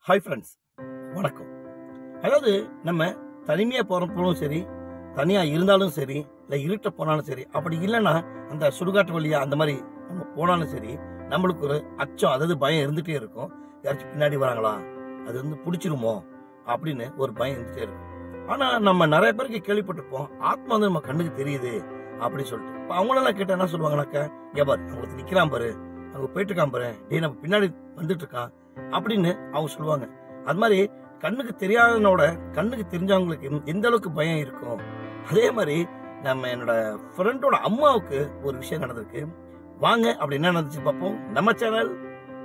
hi friends வணக்கம் அதாவது நம்ம தனிமையாக போகிறப்பவும் சரி தனியாக இருந்தாலும் சரி இல்லை இருட்ட போனாலும் சரி அப்படி இல்லைன்னா அந்த சுடுகாட்டு வழியா அந்த மாதிரி நம்ம போனாலும் சரி நம்மளுக்கு ஒரு அச்சம் அதாவது பயம் இருந்துகிட்டே இருக்கும் யாராச்சும் பின்னாடி வராங்களா அது வந்து பிடிச்சிருமோ அப்படின்னு ஒரு பயம் இருந்துகிட்டே இருக்கும் ஆனால் நம்ம நிறைய பேருக்கு கேள்விப்பட்டிருப்போம் ஆத்மா வந்து நம்ம கண்ணுக்கு தெரியுது அப்படின்னு சொல்லிட்டு இப்போ அவங்களெல்லாம் கேட்டால் என்ன சொல்லுவாங்கனாக்கா ஏ பாரு அவங்களுக்கு நிற்கிறான் பாரு அங்கே போயிட்டு இருக்கான் பாரு டேய் நம்ம பின்னாடி வந்துட்டு இருக்கான் அப்படின்னு அவங்க சொல்லுவாங்க அது மாதிரி கண்ணுக்கு தெரியாதனோட கண்ணுக்கு தெரிஞ்சவங்களுக்கு எந்த- எந்த அளவுக்கு பயம் இருக்கும் அதே மாதிரி நம்ம என்னோட ஃப்ரெண்டோட அம்மாவுக்கு ஒரு விஷயம் நடந்திருக்கு வாங்க அப்படி என்ன நடந்துச்சு பார்ப்போம் நம்ம சேனல்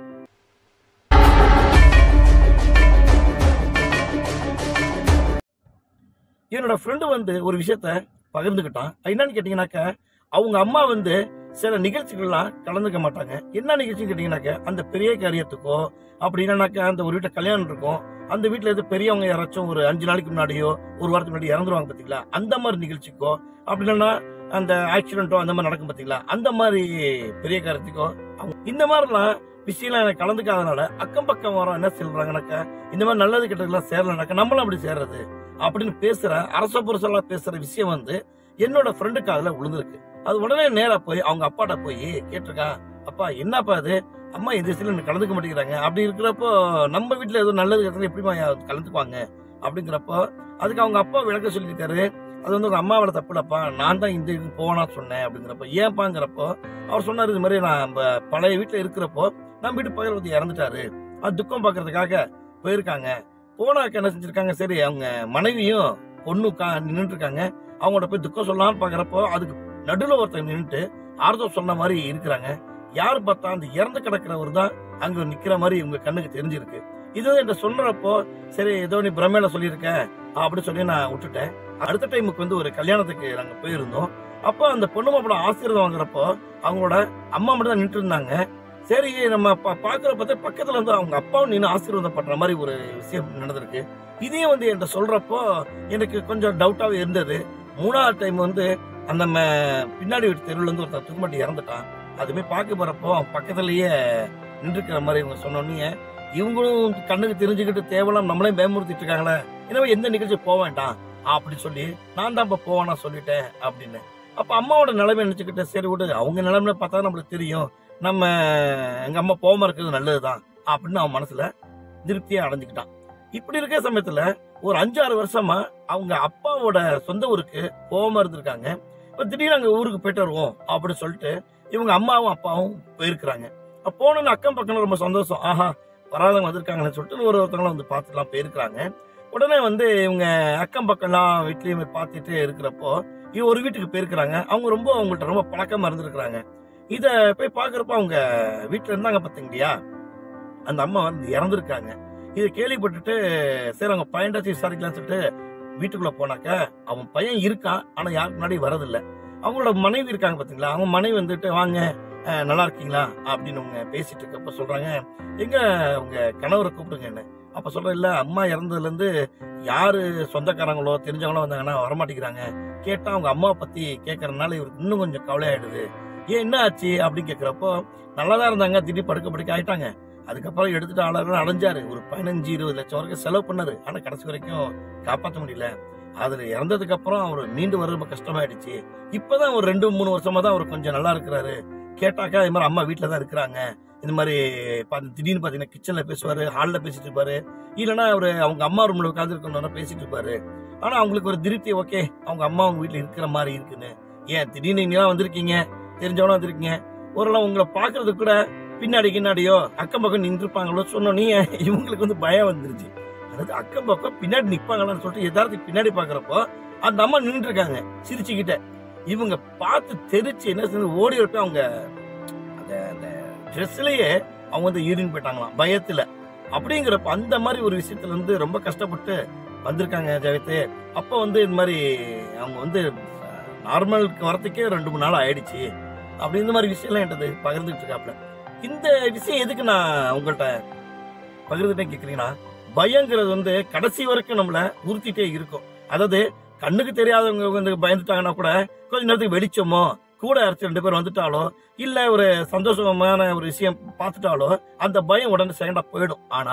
என்னோட ஃப்ரெண்டு வந்து ஒரு விஷயத்த பகிர்ந்துக்கிட்டான் அது என்னன்னு கேட்டீங்கன்னாக்க அவங்க அம்மா வந்து சில நிகழ்ச்சிகள்லாம் கலந்துக்க மாட்டாங்க என்ன நிகழ்ச்சின்னு கேட்டீங்கன்னாக்க அந்த பெரிய காரியத்துக்கோ அப்படி இல்லைனாக்கா அந்த ஒரு வீட்டை கல்யாணம் இருக்கும் அந்த வீட்டில் எது பெரியவங்க யாராச்சும் ஒரு அஞ்சு நாளைக்கு முன்னாடியோ ஒரு வாரத்துக்கு முன்னாடி இறந்துருவாங்க பார்த்தீங்களா அந்த மாதிரி நிகழ்ச்சிக்கோ அப்படி இல்லைன்னா அந்த ஆக்சிடென்ட்டோ அந்த மாதிரி நடக்கும் பார்த்தீங்களா அந்த மாதிரி பெரிய காரியத்துக்கோ அவங்க இந்த மாதிரிலாம் விஷயம்லாம் எனக்கு கலந்துக்காதனால அக்கம் பக்கம் வரோம் என்ன சொல்றாங்கனாக்கா இந்த மாதிரி நல்லது கெட்டதெல்லாம் சேரலனாக்கா நம்மளும் அப்படி சேர்றது அப்படின்னு பேசுற அரச புரசலா பேசுற விஷயம் வந்து என்னோட ஃப்ரெண்டு காதுல விழுந்திருக்கு அது உடனே நேரா போய் அவங்க அப்பாட்ட போய் கேட்டிருக்கான் அப்பா என்னப்பா அது அம்மா இந்த விஷயத்துல கலந்துக்க மாட்டேங்கிறாங்க அப்படி இருக்கிறப்போ நம்ம வீட்டுல ஏதோ நல்லது கெட்டது எப்படிமா கலந்துக்குவாங்க அப்படிங்கிறப்போ அதுக்கு அவங்க அப்பா விளக்க சொல்லியிருக்காரு அது வந்து உங்க அம்மாவோட தப்பு இல்லப்பா நான் தான் இந்த இதுக்கு போனா சொன்னேன் அப்படிங்கிறப்போ ஏன்பாங்கிறப்போ அவர் சொன்னாரு இது மாதிரி நான் நம்ம பழைய வீட்டுல இருக்கிறப்போ நம்ம வீட்டு பக்கத்துல ஒருத்தர் இறந்துட்டாரு அது துக்கம் பாக்குறதுக்காக போயிருக்காங்க போனாக்க என்ன செஞ்சிருக்காங்க சரி அவங்க மனைவியும் பொண்ணு கா நின்றுட்டு இருக்காங்க அவங்களோட போய் துக்கம் சொல்லலாம்னு பாக்குறப்போ அதுக்கு நடுவில் ஒருத்தர் நின்றுட்டு ஆறுதல் சொன்ன மாதிரி இருக்கிறாங்க யார் பார்த்தா அந்த இறந்து கிடக்கிறவர் தான் அங்க நிக்கிற மாதிரி இவங்க கண்ணுக்கு தெரிஞ்சிருக்கு இது வந்து என்கிட்ட சொல்றப்போ சரி ஏதோ நீ பிரமையில சொல்லியிருக்க அப்படின்னு சொல்லி நான் விட்டுட்டேன் அடுத்த டைமுக்கு வந்து ஒரு கல்யாணத்துக்கு நாங்க போயிருந்தோம் அப்போ அந்த பொண்ணு மாப்பிள ஆசீர்வாதம் வாங்குறப்போ அவங்களோட அம்மா மட்டும் தான் நின்று இருந்தாங்க சரி நம்ம பா- பாக்குற பார்த்தா பக்கத்துல வந்து அவங்க அப்பாவும் நின்று ஆசீர்வாதம் பண்ற மாதிரி ஒரு விஷயம் நடந்திருக்கு இதையும் வந்து என்கிட்ட சொல்றப்போ எனக்கு கொஞ்சம் டவுட்டாவே இருந்தது மூணாவது டைம் வந்து அந்த ம- பின்னாடி வீட்டு தெருவுல இருந்து ஒருத்தர் தூக்கமாட்டி இறந்துட்டான் அதுமே பார்க்க போறப்போ அவன் பக்கத்துலயே நின்றுக்கிற மாதிரி இவங்க சொன்னோன்னே இவங்களும் கண்ணுக்கு தெரிஞ்சுக்கிட்டு தேவலாம் நம்மளே பயமுறுத்திட்டு இருக்காங்களே எனவே எந்த நிகழ்ச்சி போக வேண்டாம் அப்படி சொல்லி நான் தான் இப்ப போவேனா சொல்லிட்டேன் அப்படின்னு அப்ப அம்மாவோட நிலைமை நினைச்சுக்கிட்டு சரி விடு அவங்க நிலைமை பார்த்தா நம்மளுக்கு தெரியும் நம்ம எங்க அம்மா போகாம இருக்கிறது நல்லதுதான் அப்படின்னு அவன் மனசுல திருப்தியா அடைஞ்சுக்கிட்டான் இப்படி இருக்க சமயத்துல ஒரு அஞ்சாறு வருஷமா அவங்க அப்பாவோட சொந்த ஊருக்கு போகாம இருந்திருக்காங்க இப்ப திடீர்னு அங்க ஊருக்கு போயிட்டு வருவோம் அப்படின்னு சொல்லிட்டு இவங்க அம்மாவும் அப்பாவும் போயிருக்கிறாங்க அப்ப போனோன்னு அக்கம் பக்கம் ரொம்ப சந்தோஷம் ஆஹா வராதவங்க வந்திருக்காங்கன்னு சொல்லிட்டு ஒரு ஒருத்தவங்களும் வந்து பார்த்துலாம் போயிருக்கிறாங்க உடனே வந்து இவங்க அக்கம் பக்கம்லாம் வீட்லயும் போய் பார்த்துட்டு இருக்கிறப்போ இவ ஒரு வீட்டுக்கு போயிருக்கிறாங்க அவங்க ரொம்ப அவங்கள்ட்ட ரொம்ப பழக்கமா இருந்திருக்கிறாங்க இத போய் பாக்குறப்ப அவங்க வீட்டுல இருந்தாங்க பாத்தீங்களையா அந்த அம்மா வந்து இறந்துருக்காங்க இதை கேள்விப்பட்டுட்டு சரி அவங்க பையன்டாச்சும் விசாரிக்கலாம்னு சொல்லிட்டு வீட்டுக்குள்ள போனாக்க அவன் பையன் இருக்கான் ஆனா யாருக்கு முன்னாடி வரதில்ல அவங்களோட மனைவி இருக்காங்க பாத்தீங்களா அவங்க மனைவி வந்துட்டு வாங்க அஹ், நல்லா இருக்கீங்களா அப்படின்னு அவங்க பேசிட்டு இருக்கப்ப சொல்றாங்க எங்க உங்க கணவரை கூப்பிடுங்க என்ன அப்ப சொல்ற இல்ல அம்மா இறந்ததுல இருந்து யாரு சொந்தக்காரங்களோ தெரிஞ்சவங்களோ வந்தாங்கன்னா வரமாட்டேங்கிறாங்க கேட்டா அவங்க அம்மாவை பத்தி கேட்கறதுனால இவருக்கு இன்னும் கொஞ்சம் கவலையாயிடுது ஏன் என்ன ஆச்சு அப்படின்னு கேக்குறப்போ நல்லாதான் இருந்தாங்க திடீர் படுக்க படுக்க ஆயிட்டாங்க அதுக்கப்புறம் எடுத்துட்டு ஆளர்கள் அடைஞ்சாரு ஒரு பதினஞ்சு இருபது லட்சம் வரைக்கும் செலவு பண்ணாரு ஆனா கடைசி வரைக்கும் காப்பாற்ற முடியல அதுல இறந்ததுக்கு அப்புறம் அவர் மீண்டு வர ரொம்ப கஷ்டமாயிடுச்சு இப்பதான் ஒரு ரெண்டு மூணு வருஷமா தான் அவர் கொஞ்சம் நல்லா இருக்கிறாரு கேட்டாக்கா இது மாதிரி அம்மா வீட்டுல தான் இருக்கிறாங்க இந்த மாதிரி பா- திடீர்னு பாத்தீங்கன்னா கிச்சன்ல பேசுவாரு ஹால்ல பேசிட்டு இருப்பாரு இல்லைன்னா அவரு அவங்க அம்மா ரூம்ல உட்காந்து இருக்கணும் பேசிட்டு இருப்பாரு ஆனா அவங்களுக்கு ஒரு திருப்தி ஓகே அவங்க அம்மா அவங்க வீட்டுல இருக்கிற மாதிரி இருக்குன்னு ஏன் திடீர்னு நீங்களாம் வந்திருக்கீங்க தெரிஞ்சவனா வந்திருக்கீங்க ஓரளவு உங்களை பாக்குறதுக்கு கூட பின்னாடி கின்னாடியோ அக்கம் பக்கம் நின்றுப்பாங்களோ சொன்னோன்னே இவங்களுக்கு வந்து பயம் வந்துருச்சு அதாவது அக்கம் பக்கம் பின்னாடி நிப்பாங்களான்னு சொல்லிட்டு எதார்த்தம் பின்னாடி பாக்குறப்போ அந்த அம்மா நின்றுட்டு இருக்காங்க சிரிச்சுக்கிட்ட இவங்க பார்த்து தெரிச்சு என்ன செஞ்சு ஓடி வரப்ப அவங்க அந்த அந்த ட்ரெஸ்லயே அவங்க வந்து யூரின் போயிட்டாங்களாம் பயத்துல அப்படிங்கிறப்ப அந்த மாதிரி ஒரு விஷயத்துல இருந்து ரொம்ப கஷ்டப்பட்டு வந்திருக்காங்க ஜெயத்து அப்ப வந்து இந்த மாதிரி அவங்க வந்து நார்மலுக்கு வரத்துக்கே ரெண்டு மூணு நாள் ஆயிடுச்சு அப்படி இந்த மாதிரி விஷயம்லாம் என்கிட்ட பகிர்ந்துட்டு இருக்காப்ல இந்த விஷயம் எதுக்கு நான் உங்கள்கிட்ட பகிர்ந்துட்டேன் கேக்குறீங்கன்னா பயங்கிறது வந்து கடைசி வரைக்கும் நம்மள உறுத்திட்டே இருக்கும் அதாவது கண்ணுக்கு தெரியாதவங்க வந்து பயந்துட்டாங்கன்னா கூட கொஞ்ச நேரத்துக்கு வெடிச்சோமோ கூட யாராச்சும் ரெண்டு பேர் வந்துட்டாலோ இல்ல ஒரு சந்தோஷமான ஒரு விஷயம் பார்த்துட்டாலோ அந்த பயம் உடனே செகண்டா போயிடும் ஆனா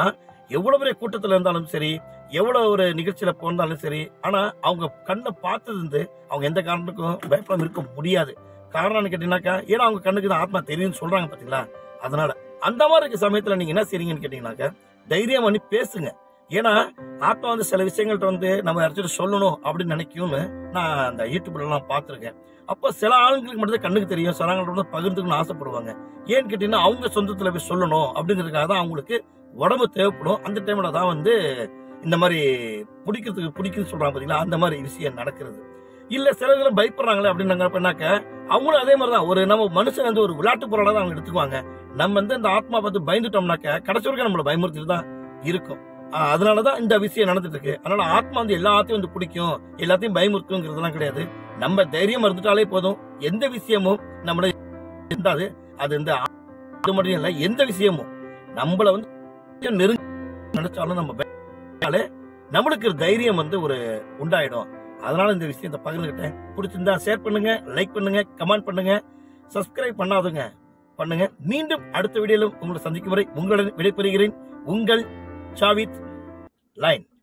எவ்வளவு பெரிய கூட்டத்துல இருந்தாலும் சரி எவ்வளவு ஒரு நிகழ்ச்சியில போனாலும் சரி ஆனா அவங்க கண்ணை பார்த்தது வந்து அவங்க எந்த காரணத்துக்கும் பயப்படாம இருக்க முடியாது காரணம்னு கேட்டீங்கன்னாக்கா ஏன்னா அவங்க கண்ணுக்கு தான் ஆத்மா தெரியும்னு சொல்றாங்க பாத்தீங்களா அதனால அந்த மாதிரி இருக்க சமயத்துல நீங்க என்ன செய்றீங்கன்னு கேட்டீங்கன்னாக்கா தைரியம் பண்ணி பேசுங்க ஏன்னா ஆத்மா வந்து சில விஷயங்கள்ட்ட வந்து நம்ம யாராச்சும் சொல்லணும் அப்படின்னு நினைக்கும்னு நான் அந்த யூடியூப்ல எல்லாம் பார்த்திருக்கேன் அப்ப சில ஆளுங்களுக்கு மட்டும் தான் கண்ணுக்கு தெரியும் சில ஆளுங்களுக்கு வந்து பகிர்ந்துக்கணும்னு ஆசைப்படுவாங்க ஏன்னு கேட்டீங்கன்னா அவங்க சொந்தத்துல போய் சொல்லணும் அப்படிங்கிறதுக்காக தான் அவங்களுக்கு உடம்பு தேவைப்படும் அந்த டைம்ல தான் வந்து இந்த மாதிரி பிடிக்கிறதுக்கு பிடிக்குன்னு சொல்றாங்க பாத்தீங்களா அந்த மாதிரி விஷயம் நடக்கிறது இல்ல சில இதுல பயப்படுறாங்களே அப்படின்னாக்க அவங்களும் அதே மாதிரி தான் ஒரு நம்ம மனுஷன் வந்து ஒரு விளையாட்டு பொருளா தான் அவங்க எடுத்துக்குவாங்க நம்ம வந்து இந்த ஆத்மா பார்த்து பயந்துட்டோம்னாக்க கடைசி வரைக்கும் நம்மள பயமுறுத்திட்டு தான் இருக்கும் ஆஹ் அதனாலதான் இந்த விஷயம் நடந்துட்டு இருக்கு அதனால ஆத்மா வந்து எல்லாத்தையும் வந்து பிடிக்கும் எல்லாத்தையும் பயமுறுத்துங்கிறதுலாம் கிடையாது நம்ம தைரியம் இருந்துட்டாலே போதும் எந்த விஷயமும் நம்மள இருந்தாது அது இந்த அது மட்டும் இல்ல எந்த விஷயமும் நம்மள வந்து கொஞ்சம் நெருங்கி நினைச்சாலும் நம்ம பயந்தாலே நம்மளுக்கு ஒரு தைரியம் வந்து ஒரு உண்டாயிடும் அதனால இந்த விஷயத்தை பகிர்ந்துக்கிட்டேன் பிடிச்சிருந்தா ஷேர் பண்ணுங்க லைக் பண்ணுங்க கமெண்ட் பண்ணுங்க சப்ஸ்கிரைப் பண்ணாதுங்க பண்ணுங்க மீண்டும் அடுத்த வீடியோவில் உங்களை சந்திக்கும் வரை உங்களுடன் விடைபெறுகிறேன் உங்கள் சாவித் லைன்